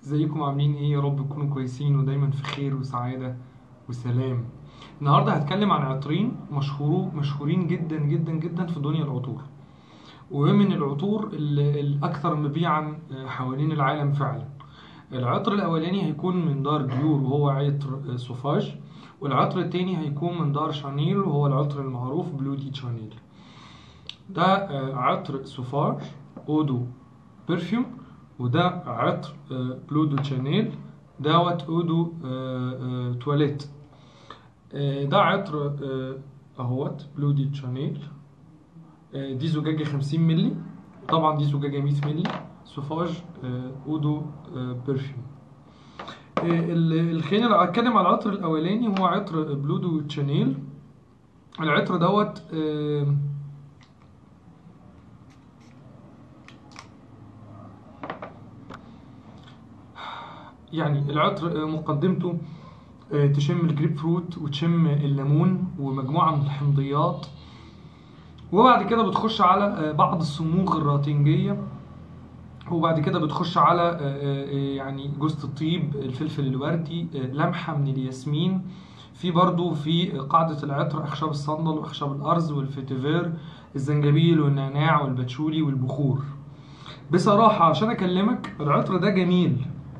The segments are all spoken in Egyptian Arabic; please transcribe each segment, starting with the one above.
ازيكم عاملين ايه يا رب تكونوا كويسين ودايما في خير وسعادة وسلام النهارده هتكلم عن عطرين مشهور مشهورين جدا جدا جدا في دنيا العطور ومن العطور ال- الاكثر مبيعا حوالين العالم فعلا العطر الاولاني هيكون من دار ديور وهو عطر سوفاج والعطر التاني هيكون من دار شانيل وهو العطر المعروف بلو دي شانيل ده آه، عطر سوفاج اودو برفيوم وده عطر آه، بلو دو شانيل دوت اودو آه، آه، تواليت آه، ده عطر آه، اهوت بلو دي شانيل آه، دي زجاجة 50 مللي طبعا دي زجاجة 100 مللي سوفاج آه، اودو آه، برفيوم آه، ال- الخلينا لو اتكلم على العطر الاولاني هو عطر بلو دو شانيل العطر دوت آه، يعني العطر آه، مقدمته آه، تشم الجريب فروت وتشم الليمون ومجموعة من الحمضيات وبعد كده بتخش على آه، بعض الصموغ الراتنجية وبعد كده بتخش على آه، آه، آه، يعني جوز الطيب الفلفل الوردي آه، لمحة من الياسمين في برضو في قاعدة العطر أخشاب الصندل وأخشاب الأرز والفيتيفير الزنجبيل والنعناع والباتشولي والبخور بصراحة عشان أكلمك العطر ده جميل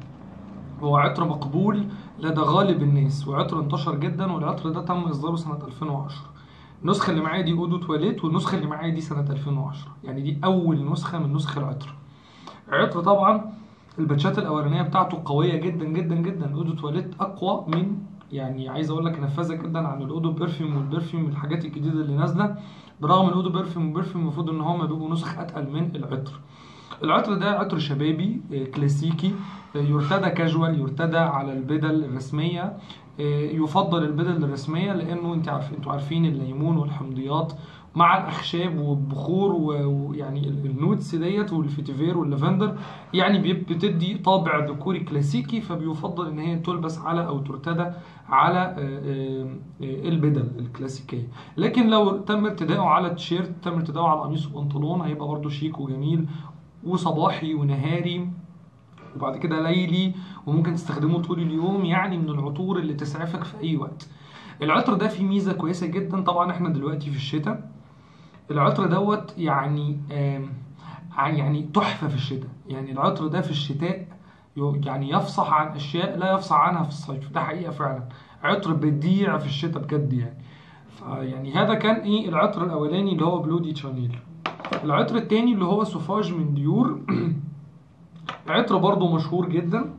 هو عطر مقبول لدى غالب الناس وعطر انتشر جدا والعطر ده تم اصداره سنه 2010 النسخه اللي معايا دي اودو تواليت والنسخه اللي معايا دي سنه 2010 يعني دي اول نسخه من نسخ العطر العطر طبعا الباتشات الاولانيه بتاعته قويه جدا جدا جدا اودو تواليت اقوى من يعني عايز اقول لك نفاذه جدا عن الاودو برفيوم والبرفيوم الحاجات الجديده اللي نازله برغم الاودو برفيوم والبرفيوم المفروض ان هما بيبقوا نسخ اتقل من العطر العطر ده عطر شبابي آه، كلاسيكي آه، يرتدى كاجوال يرتدى على البدل الرسميه آه، يفضل البدل الرسميه لانه انت عارف انتوا عارفين الليمون والحمضيات مع الاخشاب والبخور و- ويعني ال- النوتس ديت والفيتيفير واللافندر يعني بيب- بتدي طابع ذكوري كلاسيكي فبيفضل ان هي تلبس على او ترتدى على آه، آه، آه، البدل الكلاسيكيه لكن لو تم ارتداؤه على تيشيرت تم ارتداؤه على قميص وبنطلون هيبقى برضو شيك وجميل وصباحي ونهاري وبعد كده ليلي وممكن تستخدمه طول اليوم يعني من العطور اللي تسعفك في اي وقت العطر ده فيه ميزه كويسه جدا طبعا احنا دلوقتي في الشتاء العطر دوت يعني آم، يعني تحفه في الشتاء يعني العطر ده في الشتاء ي- يعني يفصح عن اشياء لا يفصح عنها في الصيف ده حقيقه فعلا عطر بديع في الشتاء بجد يعني فيعني هذا كان ايه العطر الاولاني اللي هو بلودي شانيل العطر التاني اللي هو سوفاج من ديور عطر برضو مشهور جدا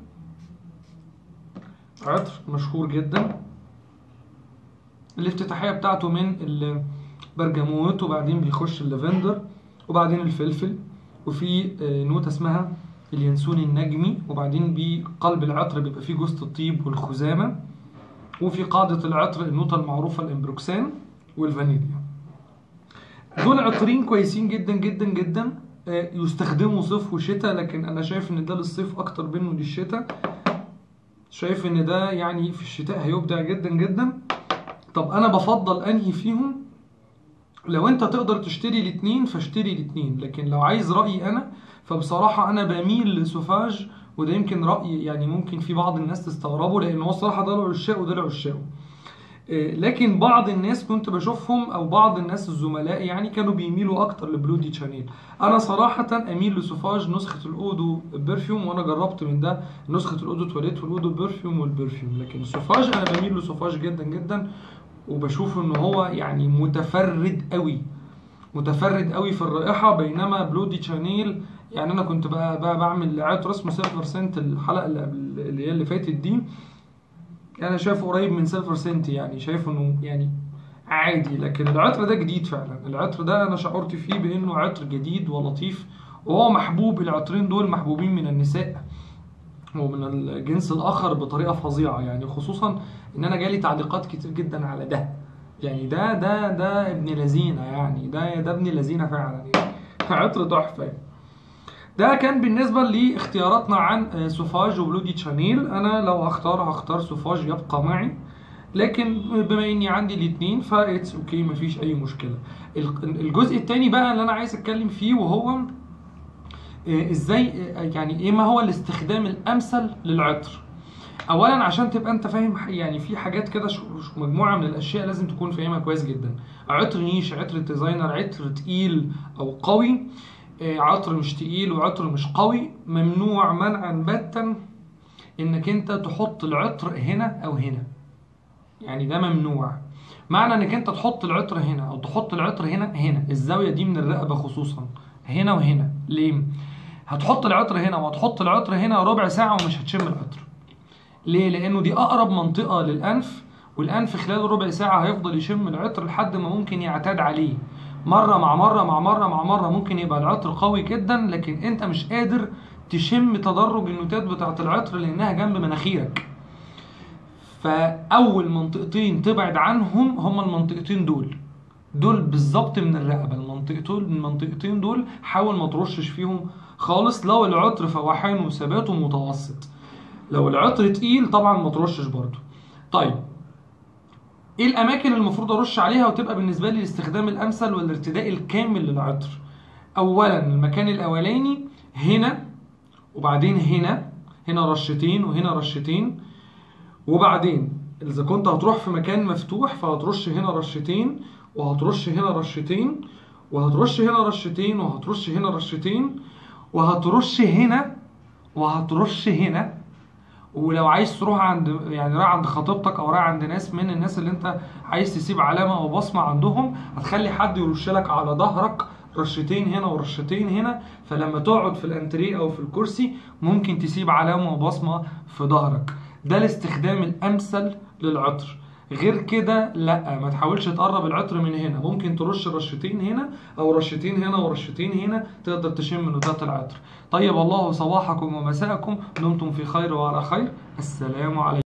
عطر مشهور جدا الافتتاحية بتاعته من البرجموت وبعدين بيخش اللافندر وبعدين الفلفل وفي آه، نوتة اسمها اليانسون النجمي وبعدين بقلب العطر بيبقى فيه جوز الطيب والخزامة وفي قاعدة العطر النوتة المعروفة الامبروكسان والفانيليا دول عطرين كويسين جدا جدا جدا آه، يستخدموا صيف وشتاء لكن انا شايف ان ده للصيف اكتر منه للشتاء شايف ان ده يعني في الشتاء هيبدع جدا جدا طب انا بفضل انهي فيهم لو انت تقدر تشتري الاتنين فاشتري الاتنين لكن لو عايز رأيي انا فبصراحة انا بميل لسوفاج وده يمكن رأي يعني ممكن في بعض الناس تستغربه لان هو الصراحة ده له عشاق وده له عشاقه إيه، لكن بعض الناس كنت بشوفهم او بعض الناس الزملاء يعني كانوا بيميلوا اكتر لبلو دي شانيل انا صراحه اميل لسوفاج نسخه الاودو برفيوم وانا جربت من ده نسخه الاودو تواليت والاودو برفيوم والبرفيوم لكن سوفاج انا بميل لسوفاج جدا جدا وبشوف ان هو يعني متفرد قوي متفرد قوي في الرائحه بينما بلو دي شانيل يعني انا كنت بقى, بقى بعمل عطر اسمه سيلفر سنت الحلقه اللي قبل اللي هي اللي فاتت دي انا شايفه قريب من سيلفر سنت يعني شايفه انه يعني عادي لكن العطر ده جديد فعلا العطر ده انا شعرت فيه بانه عطر جديد ولطيف وهو محبوب العطرين دول محبوبين من النساء ومن الجنس الاخر بطريقه فظيعه يعني خصوصا ان انا جالي تعليقات كتير جدا على ده يعني ده ده ده ابن لذينه يعني ده ده ابن لذينه فعلا يعني عطر تحفه يعني. ده كان بالنسبة لاختياراتنا عن آه، سوفاج وبلودي شانيل أنا لو هختار هختار سوفاج يبقى معي لكن بما اني عندي الاثنين فاتس اوكي مفيش اي مشكله ال- الجزء الثاني بقى اللي انا عايز اتكلم فيه وهو آه، ازاي آه، يعني ايه ما هو الاستخدام الامثل للعطر اولا عشان تبقى انت فاهم ح- يعني في حاجات كده ش- ش- مجموعه من الاشياء لازم تكون فاهمها كويس جدا عطر نيش عطر ديزاينر عطر تقيل او قوي آه، عطر مش تقيل وعطر مش قوي ممنوع منعا باتا انك انت تحط العطر هنا او هنا يعني ده ممنوع معنى انك انت تحط العطر هنا او تحط العطر هنا هنا الزاويه دي من الرقبه خصوصا هنا وهنا ليه هتحط العطر هنا وهتحط العطر هنا ربع ساعه ومش هتشم العطر ليه لانه دي اقرب منطقه للانف والانف خلال ربع ساعه هيفضل يشم العطر لحد ما ممكن يعتاد عليه مره مع مره مع مره مع مره ممكن يبقى العطر قوي جدا لكن انت مش قادر تشم تدرج النوتات بتاعه العطر لانها جنب مناخيرك فاول منطقتين تبعد عنهم هما المنطقتين دول دول بالظبط من الرقبه المنطقتين المنطقتين دول حاول ما ترشش فيهم خالص لو العطر فواحانه وثباته متوسط لو العطر تقيل طبعا ما ترشش برضو طيب ايه الاماكن المفروض ارش عليها وتبقى بالنسبه لي الاستخدام الامثل والارتداء الكامل للعطر اولا المكان الاولاني هنا وبعدين هنا هنا رشتين وهنا رشتين وبعدين اذا كنت هتروح في مكان مفتوح فهترش هنا رشتين وهترش هنا رشتين وهترش هنا رشتين وهترش هنا رشتين وهترش هنا وهترش هنا ولو عايز تروح عند يعني رايح عند خطيبتك او رايح عند ناس من الناس اللي انت عايز تسيب علامه او بصمه عندهم هتخلي حد يرش لك على ظهرك رشتين هنا ورشتين هنا فلما تقعد في الانتريه او في الكرسي ممكن تسيب علامه وبصمه في ظهرك ده الاستخدام الامثل للعطر غير كده لا ما تحاولش تقرب العطر من هنا ممكن ترش رشتين هنا او رشتين هنا ورشتين هنا تقدر تشم نوتات العطر طيب الله صباحكم ومساءكم دمتم في خير وعلى خير السلام عليكم